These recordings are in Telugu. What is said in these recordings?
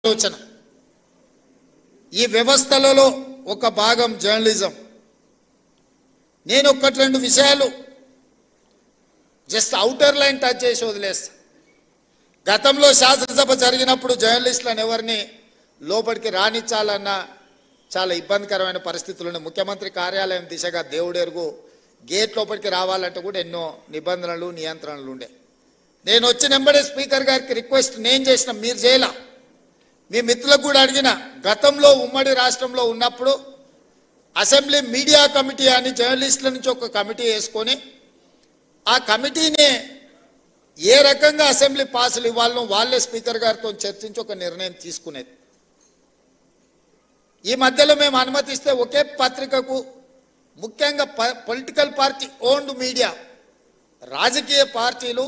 ఆలోచన ఈ వ్యవస్థలలో ఒక భాగం జర్నలిజం నేను ఒక్కటి రెండు విషయాలు జస్ట్ అవుటర్ లైన్ టచ్ చేసి వదిలేస్తా గతంలో శాసనసభ జరిగినప్పుడు జర్నలిస్టులను ఎవరిని లోపలికి రానిచ్చాలన్న చాలా ఇబ్బందికరమైన పరిస్థితులు ఉన్నాయి ముఖ్యమంత్రి కార్యాలయం దిశగా దేవుడెరుగు గేట్ లోపలికి రావాలంటే కూడా ఎన్నో నిబంధనలు నియంత్రణలు ఉండే నేను వచ్చిన వెంబడే స్పీకర్ గారికి రిక్వెస్ట్ నేను చేసిన మీరు చేయలా మీ మిత్రులకు కూడా అడిగిన గతంలో ఉమ్మడి రాష్ట్రంలో ఉన్నప్పుడు అసెంబ్లీ మీడియా కమిటీ అని జర్నలిస్టుల నుంచి ఒక కమిటీ వేసుకొని ఆ కమిటీని ఏ రకంగా అసెంబ్లీ పాసులు ఇవ్వాలనో వాళ్ళే స్పీకర్ గారితో చర్చించి ఒక నిర్ణయం తీసుకునేది ఈ మధ్యలో మేము అనుమతిస్తే ఒకే పత్రికకు ముఖ్యంగా పొలిటికల్ పార్టీ ఓన్డ్ మీడియా రాజకీయ పార్టీలు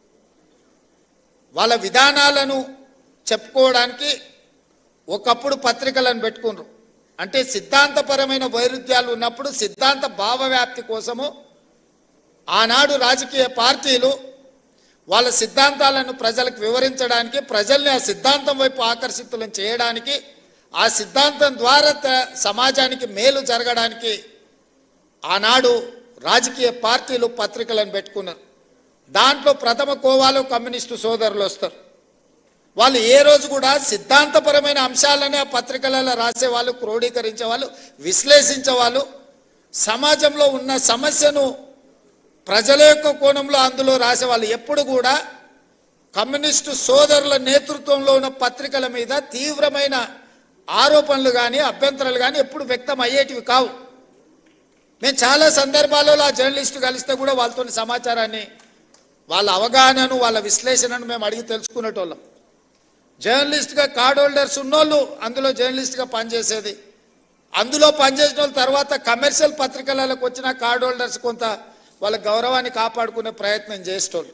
వాళ్ళ విధానాలను చెప్పుకోవడానికి ఒకప్పుడు పత్రికలను పెట్టుకున్నారు అంటే సిద్ధాంతపరమైన వైరుధ్యాలు ఉన్నప్పుడు సిద్ధాంత భావవ్యాప్తి కోసము ఆనాడు రాజకీయ పార్టీలు వాళ్ళ సిద్ధాంతాలను ప్రజలకు వివరించడానికి ప్రజల్ని ఆ సిద్ధాంతం వైపు ఆకర్షితులను చేయడానికి ఆ సిద్ధాంతం ద్వారా త- సమాజానికి మేలు జరగడానికి ఆనాడు రాజకీయ పార్టీలు పత్రికలను పెట్టుకున్నారు దాంట్లో ప్రథమ కోవాలో కమ్యూనిస్టు సోదరులు వస్తారు వాళ్ళు ఏ రోజు కూడా సిద్ధాంతపరమైన అంశాలనే ఆ పత్రికలలో రాసేవాళ్ళు క్రోడీకరించే వాళ్ళు విశ్లేషించే వాళ్ళు సమాజంలో ఉన్న సమస్యను ప్రజల యొక్క కోణంలో అందులో రాసేవాళ్ళు ఎప్పుడు కూడా కమ్యూనిస్టు సోదరుల నేతృత్వంలో ఉన్న పత్రికల మీద తీవ్రమైన ఆరోపణలు కానీ అభ్యంతరాలు కానీ ఎప్పుడు వ్యక్తం అయ్యేటివి కావు మేము చాలా సందర్భాలలో ఆ జర్నలిస్టు కలిస్తే కూడా వాళ్ళతో సమాచారాన్ని వాళ్ళ అవగాహనను వాళ్ళ విశ్లేషణను మేము అడిగి తెలుసుకునేటోళ్ళం జర్నలిస్ట్గా కార్డ్ హోల్డర్స్ ఉన్నోళ్ళు అందులో జర్నలిస్ట్గా పనిచేసేది అందులో పనిచేసిన వాళ్ళ తర్వాత కమర్షియల్ పత్రికలకు వచ్చిన కార్డ్ హోల్డర్స్ కొంత వాళ్ళ గౌరవాన్ని కాపాడుకునే ప్రయత్నం చేసేటోళ్ళు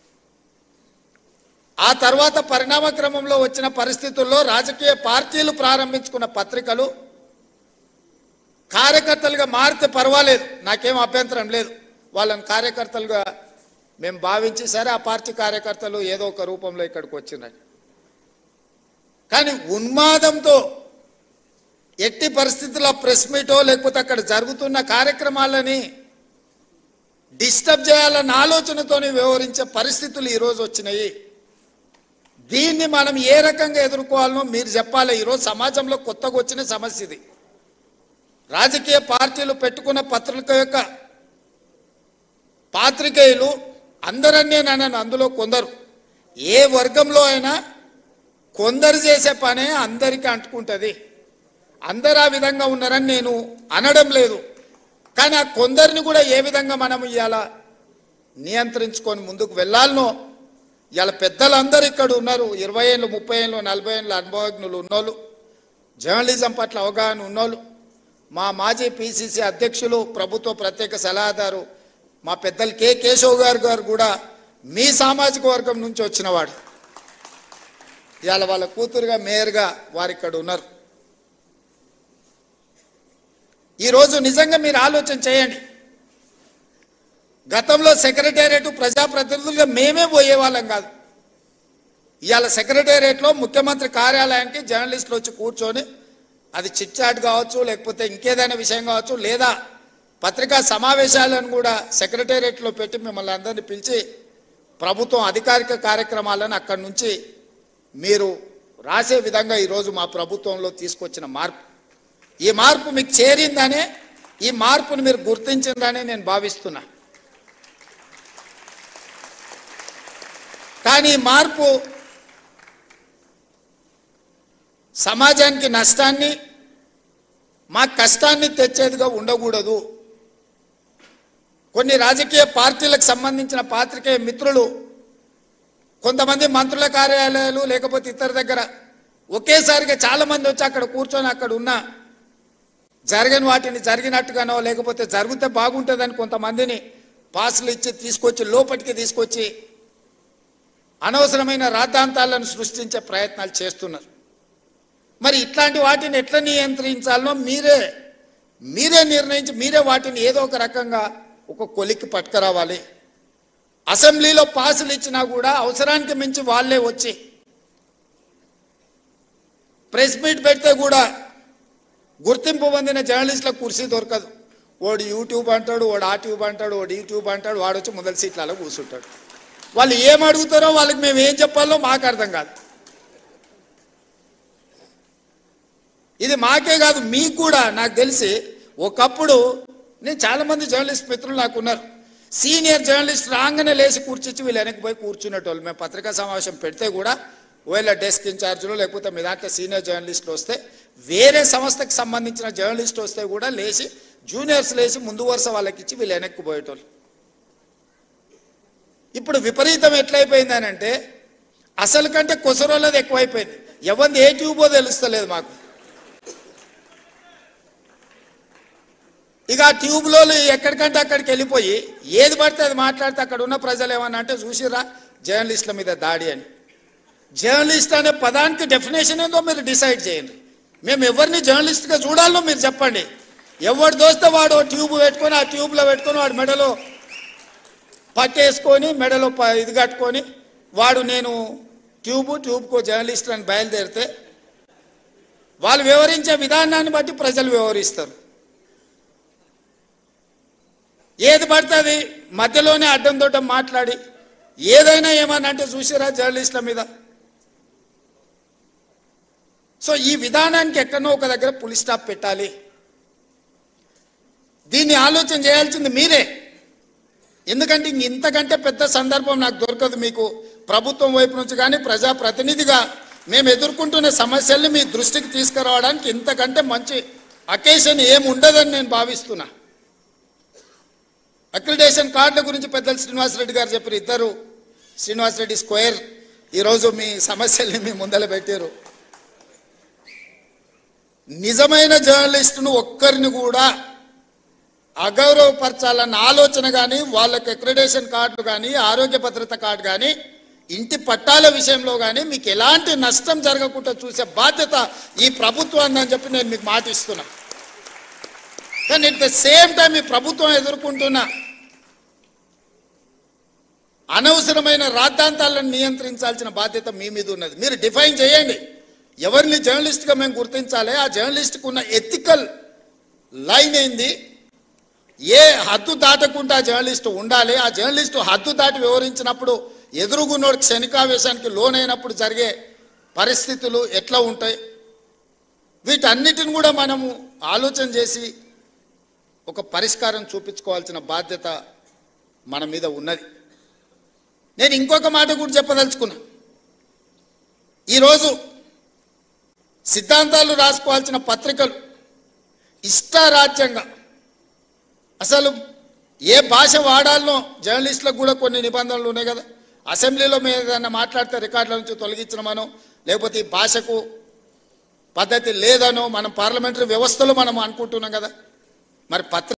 ఆ తర్వాత పరిణామ క్రమంలో వచ్చిన పరిస్థితుల్లో రాజకీయ పార్టీలు ప్రారంభించుకున్న పత్రికలు కార్యకర్తలుగా మారితే పర్వాలేదు నాకేం అభ్యంతరం లేదు వాళ్ళని కార్యకర్తలుగా మేము భావించి సరే ఆ పార్టీ కార్యకర్తలు ఏదో ఒక రూపంలో ఇక్కడికి వచ్చినారు కానీ ఉన్మాదంతో ఎట్టి పరిస్థితుల్లో ప్రెస్ మీటో లేకపోతే అక్కడ జరుగుతున్న కార్యక్రమాలని డిస్టర్బ్ చేయాలన్న ఆలోచనతోని వ్యవహరించే పరిస్థితులు ఈరోజు వచ్చినాయి దీన్ని మనం ఏ రకంగా ఎదుర్కోవాలనో మీరు చెప్పాలి ఈరోజు సమాజంలో కొత్తగా వచ్చిన సమస్య ఇది రాజకీయ పార్టీలు పెట్టుకున్న పత్రిక యొక్క పాత్రికేయులు అందరన్నీ నన్ను అందులో కొందరు ఏ వర్గంలో అయినా కొందరు చేసే పనే అందరికీ అంటుకుంటుంది అందరు ఆ విధంగా ఉన్నారని నేను అనడం లేదు కానీ ఆ కొందరిని కూడా ఏ విధంగా మనం ఇవాళ నియంత్రించుకొని ముందుకు వెళ్ళాలనో ఇవాళ పెద్దలందరూ ఇక్కడ ఉన్నారు ఇరవై ఏళ్ళు ముప్పై ఏళ్ళు నలభై ఏళ్ళు అనుభవజ్ఞులు ఉన్నోళ్ళు జర్నలిజం పట్ల అవగాహన ఉన్నోళ్ళు మా మాజీ పిసిసి అధ్యక్షులు ప్రభుత్వ ప్రత్యేక సలహాదారు మా పెద్దలు కె కేశవ్ గారు గారు కూడా మీ సామాజిక వర్గం నుంచి వచ్చినవాడు ఇవాళ వాళ్ళ కూతురుగా మేయర్గా వారు ఇక్కడ ఉన్నారు ఈరోజు నిజంగా మీరు ఆలోచన చేయండి గతంలో సెక్రటేరియట్ ప్రజాప్రతినిధులుగా మేమే పోయేవాళ్ళం కాదు ఇవాళ సెక్రటేరియట్లో ముఖ్యమంత్రి కార్యాలయానికి జర్నలిస్టులు వచ్చి కూర్చొని అది చిట్ చాట్ కావచ్చు లేకపోతే ఇంకేదైనా విషయం కావచ్చు లేదా పత్రికా సమావేశాలను కూడా సెక్రటేరియట్లో పెట్టి మిమ్మల్ని అందరినీ పిలిచి ప్రభుత్వం అధికారిక కార్యక్రమాలను అక్కడి నుంచి మీరు రాసే విధంగా ఈరోజు మా ప్రభుత్వంలో తీసుకొచ్చిన మార్పు ఈ మార్పు మీకు చేరిందనే ఈ మార్పును మీరు గుర్తించిందనే నేను భావిస్తున్నా కానీ ఈ మార్పు సమాజానికి నష్టాన్ని మా కష్టాన్ని తెచ్చేదిగా ఉండకూడదు కొన్ని రాజకీయ పార్టీలకు సంబంధించిన పాత్రికేయ మిత్రులు కొంతమంది మంత్రుల కార్యాలయాలు లేకపోతే ఇతర దగ్గర ఒకేసారిగా చాలా మంది వచ్చి అక్కడ కూర్చొని అక్కడ ఉన్న జరగని వాటిని జరిగినట్టుగానో లేకపోతే జరిగితే బాగుంటుందని కొంతమందిని పాసులు ఇచ్చి తీసుకొచ్చి లోపలికి తీసుకొచ్చి అనవసరమైన రాద్ధాంతాలను సృష్టించే ప్రయత్నాలు చేస్తున్నారు మరి ఇట్లాంటి వాటిని ఎట్లా నియంత్రించాలనో మీరే మీరే నిర్ణయించి మీరే వాటిని ఏదో ఒక రకంగా ఒక కొలిక్కి పట్టుకురావాలి అసెంబ్లీలో పాసులు ఇచ్చినా కూడా అవసరానికి మించి వాళ్ళే వచ్చి ప్రెస్ మీట్ పెడితే కూడా గుర్తింపు పొందిన జర్నలిస్టులకు కుర్చీ దొరకదు వాడు యూట్యూబ్ అంటాడు వాడు ఆ ట్యూబ్ అంటాడు వాడు యూట్యూబ్ అంటాడు వాడు వచ్చి మొదటి సీట్లలో కూర్చుంటాడు వాళ్ళు ఏం అడుగుతారో వాళ్ళకి మేము ఏం చెప్పాలో మాకు అర్థం కాదు ఇది మాకే కాదు మీకు కూడా నాకు తెలిసి ఒకప్పుడు నేను చాలా మంది జర్నలిస్ట్ మిత్రులు నాకు ఉన్నారు సీనియర్ జర్నలిస్ట్ రాగానే లేచి కూర్చొచ్చి వీళ్ళు వెనక్కి పోయి కూర్చునేటోళ్ళు మేము పత్రికా సమావేశం పెడితే కూడా ఒకవేళ డెస్క్ ఇన్ఛార్జీలు లేకపోతే మీ దాంట్లో సీనియర్ జర్నలిస్టులు వస్తే వేరే సంస్థకి సంబంధించిన జర్నలిస్ట్ వస్తే కూడా లేచి జూనియర్స్ లేచి ముందు వరుస వాళ్ళకి ఇచ్చి వీళ్ళు వెనక్కి పోయేటోళ్ళు ఇప్పుడు విపరీతం ఎట్లయిపోయింది అని అంటే అసలు కంటే కొసరోళ్ళది ఎక్కువైపోయింది ఎవరిది ఏ ట్యూబో తెలుస్తలేదు మాకు ఇక ఆ ట్యూబ్లో ఎక్కడికంటే అక్కడికి వెళ్ళిపోయి ఏది పడితే అది మాట్లాడితే అక్కడ ఉన్న ప్రజలు ఏమన్నా అంటే చూసిరా జర్నలిస్టుల మీద దాడి అని జర్నలిస్ట్ అనే పదానికి డెఫినేషన్ ఏందో మీరు డిసైడ్ చేయండి మేము ఎవరిని జర్నలిస్ట్గా చూడాలో మీరు చెప్పండి ఎవడు దోస్తే వాడు ఓ ట్యూబ్ పెట్టుకొని ఆ ట్యూబ్లో పెట్టుకొని వాడు మెడలో పట్టేసుకొని మెడలో ప- ఇది కట్టుకొని వాడు నేను ట్యూబు ట్యూబ్కో జర్నలిస్ట్ అని బయలుదేరితే వాళ్ళు వివరించే విధానాన్ని బట్టి ప్రజలు వివరిస్తారు ఏది పడుతుంది మధ్యలోనే అడ్డం దొడ్డం మాట్లాడి ఏదైనా ఏమన్నా అంటే చూసిరా జర్నలిస్టుల మీద సో ఈ విధానానికి ఎక్కడో ఒక దగ్గర పులి స్టాప్ పెట్టాలి దీన్ని ఆలోచన చేయాల్సింది మీరే ఎందుకంటే ఇంక ఇంతకంటే పెద్ద సందర్భం నాకు దొరకదు మీకు ప్రభుత్వం వైపు నుంచి కానీ ప్రజాప్రతినిధిగా మేము ఎదుర్కొంటున్న సమస్యల్ని మీ దృష్టికి తీసుకురావడానికి ఇంతకంటే మంచి అకేషన్ ఏమి ఉండదని నేను భావిస్తున్నా అక్రిడేషన్ కార్డుల గురించి పెద్దలు శ్రీనివాసరెడ్డి గారు చెప్పారు ఇద్దరు శ్రీనివాసరెడ్డి స్క్వేర్ ఈరోజు మీ సమస్యల్ని మీ ముందర పెట్టారు నిజమైన జర్నలిస్టును ఒక్కరిని కూడా అగౌరవపరచాలన్న ఆలోచన కానీ వాళ్ళకి అక్రిడేషన్ కార్డు కానీ ఆరోగ్య భద్రత కార్డు కానీ ఇంటి పట్టాల విషయంలో కానీ మీకు ఎలాంటి నష్టం జరగకుండా చూసే బాధ్యత ఈ ప్రభుత్వం అని చెప్పి నేను మీకు మాట ఇస్తున్నా కానీ ఎట్ ద సేమ్ టైం ఈ ప్రభుత్వం ఎదుర్కొంటున్న అనవసరమైన రాద్ధాంతాలను నియంత్రించాల్సిన బాధ్యత మీ మీద ఉన్నది మీరు డిఫైన్ చేయండి ఎవరిని జర్నలిస్ట్గా మేము గుర్తించాలి ఆ జర్నలిస్ట్కి ఉన్న ఎథికల్ లైన్ ఏంది ఏ హద్దు దాటకుండా జర్నలిస్ట్ ఉండాలి ఆ జర్నలిస్ట్ హద్దు దాటి వివరించినప్పుడు ఎదురుగున్నోడు క్షణికావేశానికి లోనైనప్పుడు జరిగే పరిస్థితులు ఎట్లా ఉంటాయి వీటన్నిటిని కూడా మనము ఆలోచన చేసి ఒక పరిష్కారం చూపించుకోవాల్సిన బాధ్యత మన మీద ఉన్నది నేను ఇంకొక మాట కూడా చెప్పదలుచుకున్నా ఈరోజు సిద్ధాంతాలు రాసుకోవాల్సిన పత్రికలు ఇష్టారాజ్యంగా అసలు ఏ భాష వాడాలనో జర్నలిస్టులకు కూడా కొన్ని నిబంధనలు ఉన్నాయి కదా అసెంబ్లీలో మేము ఏదైనా మాట్లాడితే రికార్డుల నుంచి తొలగించడమనో లేకపోతే ఈ భాషకు పద్ధతి లేదనో మనం పార్లమెంటరీ వ్యవస్థలో మనం అనుకుంటున్నాం కదా మరి పత్రిక